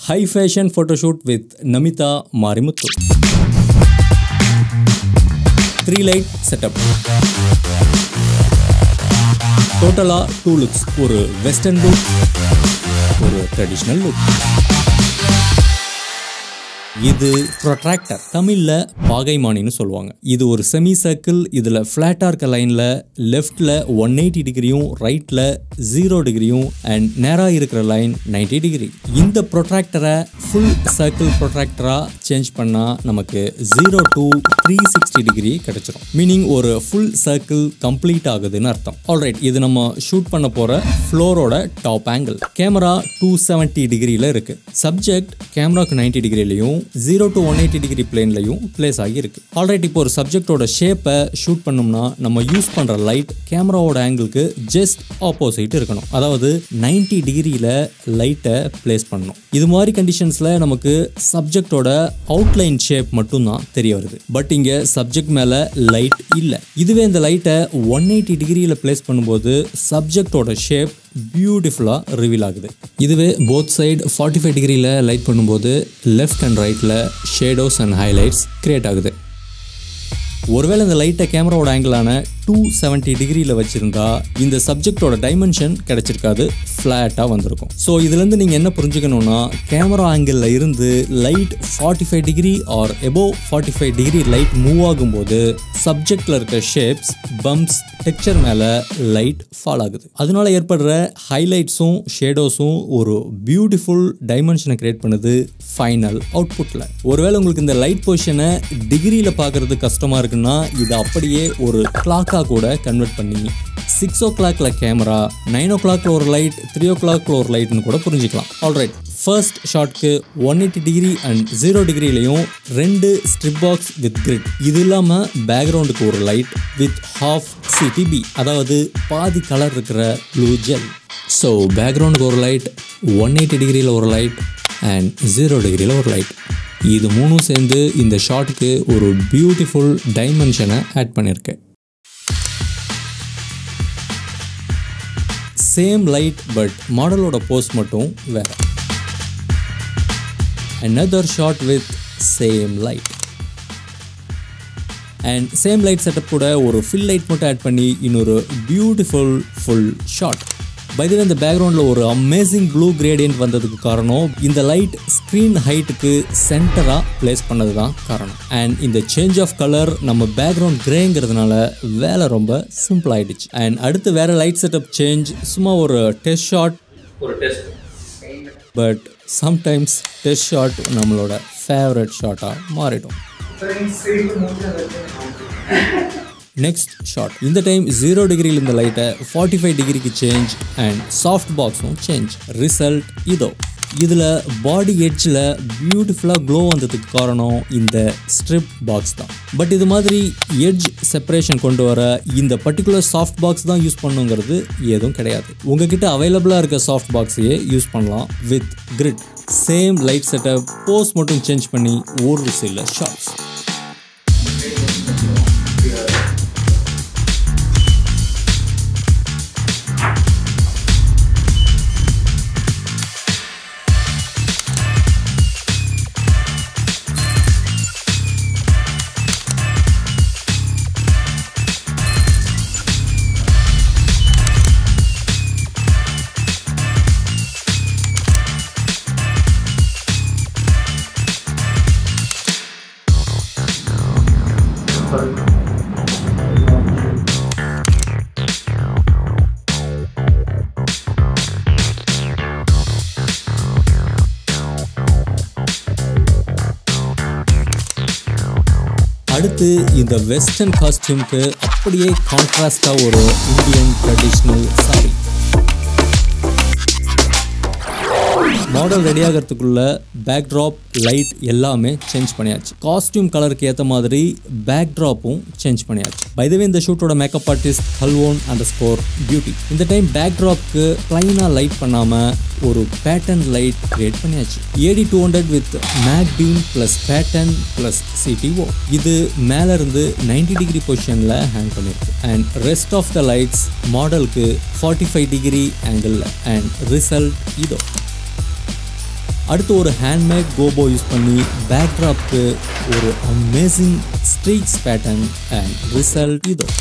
high fashion photo shoot with Namita Marimuthu. Three light setup. டோட்டலாக two looks ஒரு western look ஒரு traditional look இது protractor தமிழில் பாகைமானின்னு சொல்லுவாங்க இது ஒரு செமி சர்க்கிள் இதில் ஃப்ளாட்டாக இருக்க லைனில் லெஃப்டில் ஒன் எயிட்டி டிகிரியும் ரைட்டில் ஜீரோ டிகிரியும் அண்ட் நேராக இருக்கிற லைன் 90 டிகிரி இந்த ப்ரொட்ராக்டரை ஃபுல் சர்க்கிள் ப்ரொட்ராக்டராக சேஞ்ச் பண்ணால் நமக்கு zero to three sixty degree கிடைச்சிரும் மீனிங் ஒரு ஃபுல் சர்க்கிள் கம்ப்ளீட் ஆகுதுன்னு அர்த்தம் ஆல்ரைட் இது நம்ம ஷூட் பண்ண போகிற ஃப்ளோரோட top angle camera two seventy டிகிரியில் இருக்குது சப்ஜெக்ட் கேமராக்கு நைன்டி டிகிரிலையும் zero to one eighty degree பிளேன்லையும் பிளேஸ் ஆகியிருக்கு ஆல்ரைட் இப்போ ஒரு சப்ஜெக்டோட ஷேப்பை ஷூட் பண்ணோம்னா நம்ம யூஸ் பண்ணுற லைட் கேமராவோட ஆங்கிளுக்கு ஜஸ்ட் ஆப்போசிட் இருக்கணும் அதாவது 90 டிகிரியில் லைட்டை பிளேஸ் பண்ணணும் இது மாதிரி கண்டிஷன்ஸில் நமக்கு சப்ஜெக்டோட அவுட்லைன் ஷேப் மட்டும்தான் தெரிய வருது பட் இங்கே சப்ஜெக்ட் மேலே லைட் இல்லை இதுவே இந்த லைட்டை ஒன் எயிட்டி டிகிரியில் பிளேஸ் பண்ணும்போது சப்ஜெக்டோட ஷேப் பியூட்டிஃபுல்லாக ரிவீல் ஆகுது இதுவே போத் சைடு ஃபார்ட்டி ஃபைவ் டிகிரியில் லைட் பண்ணும்போது லெஃப்ட் அண்ட் ரைட்டில் ஷேடோஸ் அண்ட் ஹைலைட்ஸ் கிரியேட் ஆகுது ஒருவேளை இந்த லைட்டை கேமராவோட ஆங்கிளான டூ செவன்ட்டி டிகிரியில் வச்சுருந்தா இந்த சப்ஜெக்டோட டைமென்ஷன் கிடைச்சிருக்காது ஃப்ளாட்டாக வந்திருக்கும் ஸோ இதுலேருந்து நீங்கள் என்ன புரிஞ்சுக்கணும்னா கேமரா ஆங்கிளில் இருந்து light forty five degree or above forty five degree light move ஆகும்போது சப்ஜெக்டில் இருக்க ஷேப்ஸ் பம்ப்ஸ் டெக்ஸ்சர் மேலே லைட் ஃபால் ஆகுது அதனால ஏற்படுற ஹைலைட்ஸும் ஷேடோஸும் ஒரு பியூட்டிஃபுல் டைமென்ஷனை கிரியேட் பண்ணுது ஃபைனல் அவுட்புட்டில் ஒருவேளை உங்களுக்கு இந்த லைட் பொசிஷனை டிகிரியில் பார்க்குறது கஷ்டமாக இருக்குன்னா இது அப்படியே ஒரு கிளாக்காக கூட கன்வெர்ட் பண்ணி சிக்ஸ் ஓ கிளாக்ல கேமரா நைன் ஓ கிளாக்ல ஒரு லைட் த்ரீ ஓ கிளாக்ல ஒரு லைட்னு கூட புரிஞ்சுக்கலாம் ஆல்ரைட் ஃபர்ஸ்ட் ஷாட்க்கு one eighty degree and zero டிகிரிலையும் ரெண்டு ஸ்ட்ரிப் பாக்ஸ் வித் கிரிட் இது இல்லாமல் பேக்ரவுண்டுக்கு ஒரு லைட் வித் ஹாஃப் சிடிபி அதாவது பாதி கலர் இருக்கிற ப்ளூ ஜெல் ஸோ பேக்ரவுண்டுக்கு ஒரு லைட் ஒன் எயிட்டி டிகிரியில் ஒரு லைட் அண்ட் ஜீரோ டிகிரியில் ஒரு லைட் இது மூணும் சேர்ந்து இந்த ஷாட்டுக்கு ஒரு பியூட்டிஃபுல் டைமென்ஷனை ஆட் பண்ணியிருக்கேன் சேம் லைட் பட் மாடலோட போஸ் மட்டும் வேற another shot with same light and same light setup கூட ஒரு ஃபில் லைட் மட்டும் ஆட் பண்ணி இன்னொரு பியூட்டிஃபுல் ஃபுல் ஷாட் பைதவே இந்த பேக்ரவுண்டில் ஒரு அமேசிங் ப்ளூ கிரேடியன்ட் வந்ததுக்கு காரணம் இந்த லைட் ஸ்க்ரீன் ஹைட்டுக்கு சென்டராக பிளேஸ் பண்ணது தான் காரணம் அண்ட் இந்த சேஞ்ச் ஆஃப் கலர் நம்ம பேக்ரவுண்ட் கிரேங்கிறதுனால வேலை ரொம்ப சிம்பிள் ஆயிடுச்சு அண்ட் அடுத்து வேற லைட் செட்டப் சேஞ்ச் சும்மா ஒரு டெஸ்ட் ஷாட் ஒரு test but sometimes test shot நம்மளோட ஃபேவரட் ஷாட்டாக மாறிடும் நெக்ஸ்ட் ஷாட் இந்த டைம் ஜீரோ டிகிரியில் இந்த லைட்டை ஃபார்ட்டி ஃபைவ் டிகிரிக்கு சேஞ்ச் அண்ட் சாஃப்ட் பாக்ஸும் சேஞ்ச் ரிசல்ட் இதோ இதில் பாடி எட்ஜில் பியூட்டிஃபுல்லாக க்ளோ வந்ததுக்கு காரணம் இந்த ஸ்ட்ரிப் பாக்ஸ் தான் பட் இது மாதிரி எட்ஜ் செப்பரேஷன் கொண்டு வர இந்த பர்டிகுலர் சாஃப்ட் பாக்ஸ் தான் யூஸ் பண்ணுங்கிறது எதுவும் கிடையாது உங்ககிட்ட அவைலபிளாக இருக்க சாஃப்ட் பாக்ஸையே யூஸ் பண்ணலாம் with grid same light setup pose மட்டும் சேஞ்ச் பண்ணி ஒரு சில ஷாட்ஸ் அடுத்து இந்த வெஸ்டர்ன் காஸ்டியூம்க்கு அப்படியே கான்ட்ராஸ்டாக ஒரு Indian traditional sari model ready ஆகிறதுக்குள்ள பேக்ட்ராப் லைட் எல்லாமே சேஞ்ச் பண்ணியாச்சு காஸ்டியூம் கலருக்கு ஏற்ற மாதிரி பேக்ட்ராப்பும் சேஞ்ச் பண்ணியாச்சு பைதவே இந்த ஷூட்டோட மேக்கப் ஆர்டிஸ்ட் ஹல்வோன் அண்ட் ஸ்கோர் பியூட்டி இந்த டைம் பேக்ட்ராப்க்கு ப்ளைனாக லைட் பண்ணாமல் ஒரு பேட்டர்ன் லைட் கிரியேட் பண்ணியாச்சு AD two hundred with mag beam plus pattern plus CTO இது மேலே இருந்து நைன்டி டிகிரி பொசிஷனில் ஹேங் பண்ணியிருக்கு and rest of the lights மாடலுக்கு ஃபார்ட்டி ஃபைவ் டிகிரி ஆங்கிளில் அண்ட் ரிசல்ட் இதோ அடுத்து ஒரு ஹேண்ட்மேட் கோபோ யூஸ் பண்ணி பேக்ட்ராப்க்கு ஒரு amazing streaks pattern and result இதோ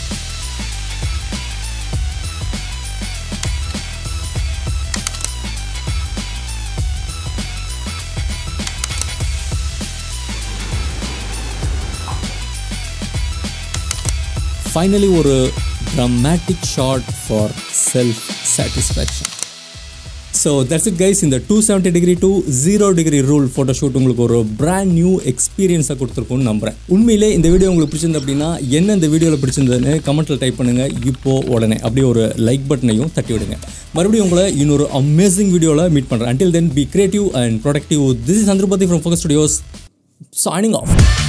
ஃபைனலி ஒரு dramatic shot for self satisfaction so that's it guys இந்த two seventy degree to zero degree rule photo shoot உங்களுக்கு ஒரு பிராண்ட் நியூ எக்ஸ்பீரியன்ஸாக கொடுத்துருக்கும்னு நம்புறேன் உண்மையிலே இந்த வீடியோ உங்களுக்கு பிடிச்சிருந்து அப்படின்னா என்ன இந்த வீடியோவில் பிடிச்சிருந்ததுன்னு கமெண்ட்டில் டைப் பண்ணுங்கள் இப்போ உடனே அப்படியே ஒரு லைக் பட்டனையும் தட்டி விடுங்க மறுபடியும் உங்களை இன்னொரு அமேசிங் வீடியோவில் மீட் பண்ணுறேன் until then be creative and productive this is Chandrapathi from Focus Studios signing off